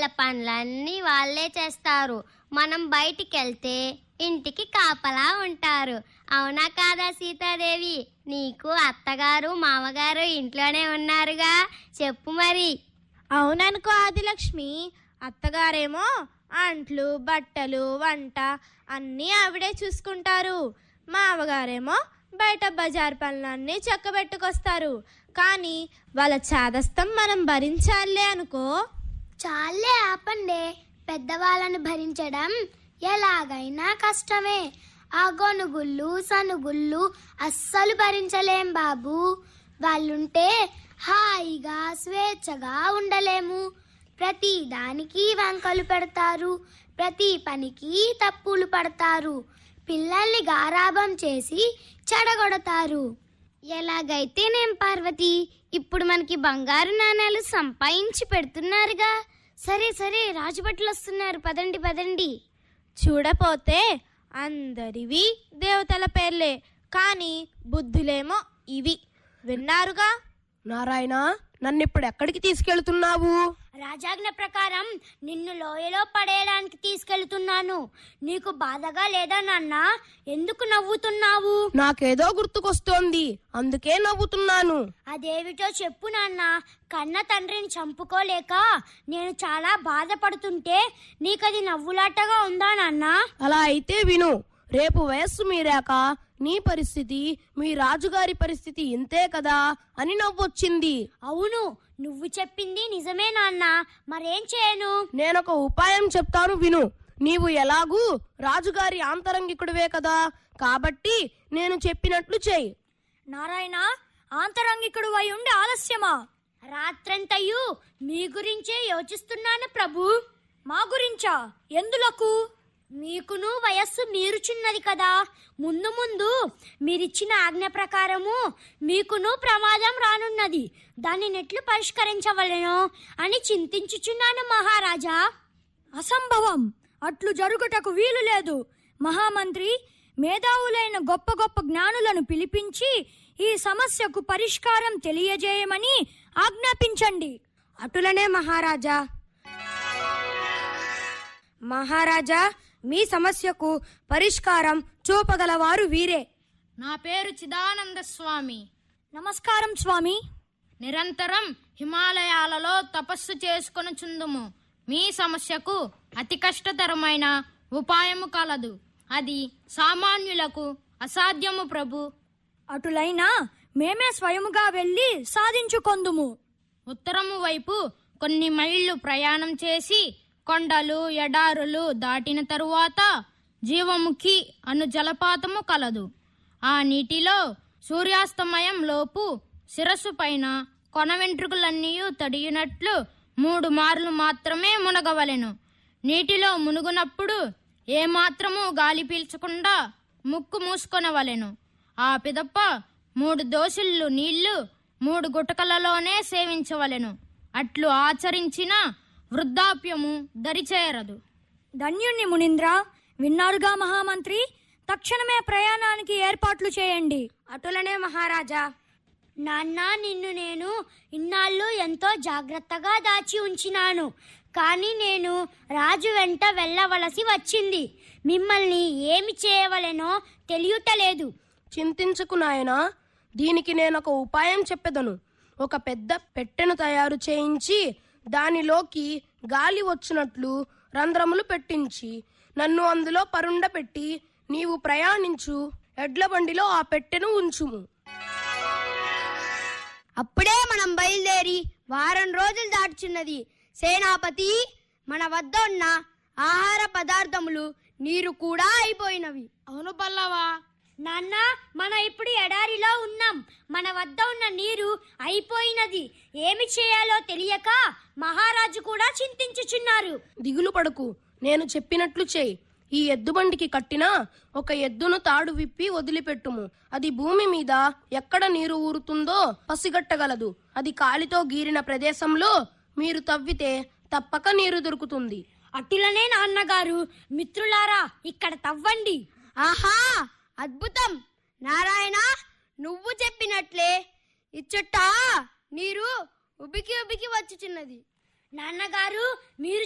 పనులన్నీ వాళ్ళే చేస్తారు మనం బయటికి వెళ్తే ఇంటికి కాపలా ఉంటారు అవునా కాదా సీతాదేవి నీకు అత్తగారు మామగారు ఇంట్లోనే ఉన్నారుగా చెప్పు మరి అవుననుకో ఆదిలక్ష్మి అత్తగారేమో అంట్లు బట్టలు వంట అన్నీ ఆవిడే చూసుకుంటారు మామగారేమో బయట బజార్ పనులన్నీ చక్కబెట్టుకొస్తారు కానీ వాళ్ళ చాదస్తం మనం భరించాలే అనుకో చాలే ఆపండి పెద్దవాళ్ళని భరించడం ఎలాగైనా కష్టమే ఆ గొనుగుళ్ళు సనుగుళ్ళు అస్సలు భరించలేం బాబు వాళ్ళుంటే హాయిగా స్వేచ్ఛగా ఉండలేము ప్రతి దానికి వంకలు పెడతారు ప్రతి పనికి తప్పులు పడతారు పిల్లల్ని గారాబం చేసి చెడగొడతారు ఎలాగైతేనేం పార్వతి ఇప్పుడు మనకి బంగారు నాణాలు సంపాదించి పెడుతున్నారుగా సరే సరే రాజుభట్లు వస్తున్నారు పదండి పదండి చూడపోతే అందరివి దేవతల పేర్లే కానీ బుద్ధులేమో ఇవి విన్నారుగా నారాయణ నన్ను ఇప్పుడు ఎక్కడికి తీసుకెళ్తున్నావు రాజాజ్ఞ ప్రకారం నిన్ను లోయలో పడేయడానికి తీసుకెళ్తున్నాను నీకు బాధగా లేదా నాన్న ఎందుకు నవ్వుతున్నావు నాకేదో గుర్తుకొస్తోంది అందుకే నవ్వుతున్నాను అదేమిటో చెప్పు నాన్న కన్న తండ్రిని చంపుకోలేక నేను చాలా బాధపడుతుంటే నీకది నవ్వులాటగా ఉందా నాన్న అలా అయితే విను రేపు వయస్సు మీరాక నీ పరిస్థితి మీ రాజుగారి పరిస్థితి ఇంతే కదా అని నవ్వొచ్చింది అవును నువ్వు చెప్పింది నిజమే నాన్న మరేం చేయను నేనొక ఉపాయం చెప్తాను విను నీవు ఎలాగూ రాజుగారి ఆంతరంగికుడివే కదా కాబట్టి నేను చెప్పినట్లు చేయి నారాయణ ఆంతరంగికుడు అయి ఉండి ఆలస్యమా రాత్రంతయు మీ గురించే యోచిస్తున్నాను ప్రభు మా గురించా ఎందులకు మీకును వయస్సు మీరుచున్నది కదా ముందు ముందు మీరిచ్చిన ఆజ్ఞ ప్రకారము మీకును ప్రమాదం రానున్నది దాన్ని నెట్లు పరిష్కరించవలెనో అని చింతించుచున్నాను మహారాజా అసంభవం అట్లు జరుగుటకు వీలు లేదు మహామంత్రి మేధావులైన గొప్ప గొప్ప జ్ఞానులను పిలిపించి ఈ సమస్యకు పరిష్కారం తెలియజేయమని ఆజ్ఞాపించండి అటులనే మహారాజా మహారాజా మీ సమస్యకు పరిష్కారం చూపగలవారు వీరే నా పేరు చిదానంద స్వామి నమస్కారం స్వామి నిరంతరం హిమాలయాలలో తపస్సు చేసుకొని చుందుము మీ సమస్యకు అతి కష్టతరమైన ఉపాయము కలదు అది సామాన్యులకు అసాధ్యము ప్రభు అటులైనా మేమే స్వయముగా వెళ్ళి సాధించుకొందుము ఉత్తరము వైపు కొన్ని మైళ్ళు ప్రయాణం చేసి కొండలు ఎడారులు దాటిన తరువాత జీవముఖి అను జలపాతము కలదు ఆ నీటిలో సూర్యాస్తమయం లోపు శిరస్సు పైన కొన వెంట్రుకలన్నీ తడియునట్లు మూడు మార్లు మాత్రమే మునగవలెను నీటిలో మునుగునప్పుడు ఏమాత్రము గాలి పీల్చకుండా ముక్కు మూసుకొనవలెను ఆ పిదప్ప మూడు దోసిళ్ళు నీళ్లు మూడు గుటకలలోనే సేవించవలెను అట్లు ఆచరించిన వృద్ధాప్యము దరిచేరదు ధన్యుణ్ణి మునీంద్ర విన్నారుగా మహామంత్రి తక్షణమే ప్రయాణానికి ఏర్పాట్లు చేయండి అటులనే మహారాజా నాన్న నిన్ను నేను ఇన్నాళ్ళు ఎంతో జాగ్రత్తగా దాచి ఉంచినాను కానీ నేను రాజు వెంట వెళ్ళవలసి వచ్చింది మిమ్మల్ని ఏమి చేయవలెనో తెలియటలేదు చింతించకు నాయనా దీనికి నేనొక ఉపాయం చెప్పెదను ఒక పెద్ద పెట్టెను తయారు చేయించి దానిలోకి గాలి వచ్చినట్లు రంధ్రములు పెట్టించి నన్ను అందులో పరుండపెట్టి నీవు ప్రయాణించు ఎడ్ల బండిలో ఆ పెట్టెను ఉంచుము అప్పుడే మనం బయలుదేరి వారం రోజులు దాటుచున్నది సేనాపతి మన వద్ద ఉన్న ఆహార పదార్థములు నీరు కూడా అయిపోయినవి అవును పల్లవా నాన్న మనం ఇప్పుడు ఎడారిలో ఉన్నాం మన వద్ద ఉన్న నీరు అయిపోయినది ఏమి చేయాలో తెలియక మహారాజు కూడా చింతించుచున్నారు దిగులు పడకు నేను చెప్పినట్లు చేయి ఈ ఎద్దుబండికి కట్టిన ఒక ఎద్దును తాడు విప్పి వదిలిపెట్టుము అది భూమి మీద ఎక్కడ నీరు ఊరుతుందో పసిగట్టగలదు అది కాలితో గీరిన ప్రదేశంలో మీరు తవ్వితే తప్పక నీరు దొరుకుతుంది అటులనే నాన్నగారు మిత్రులారా ఇక్కడ తవ్వండి ఆహా అద్భుతం నారాయణ నువ్వు చెప్పినట్లే ఇచ్చట నీరు ఉబికి ఉబికి వచ్చుచున్నది నాన్నగారు మీరు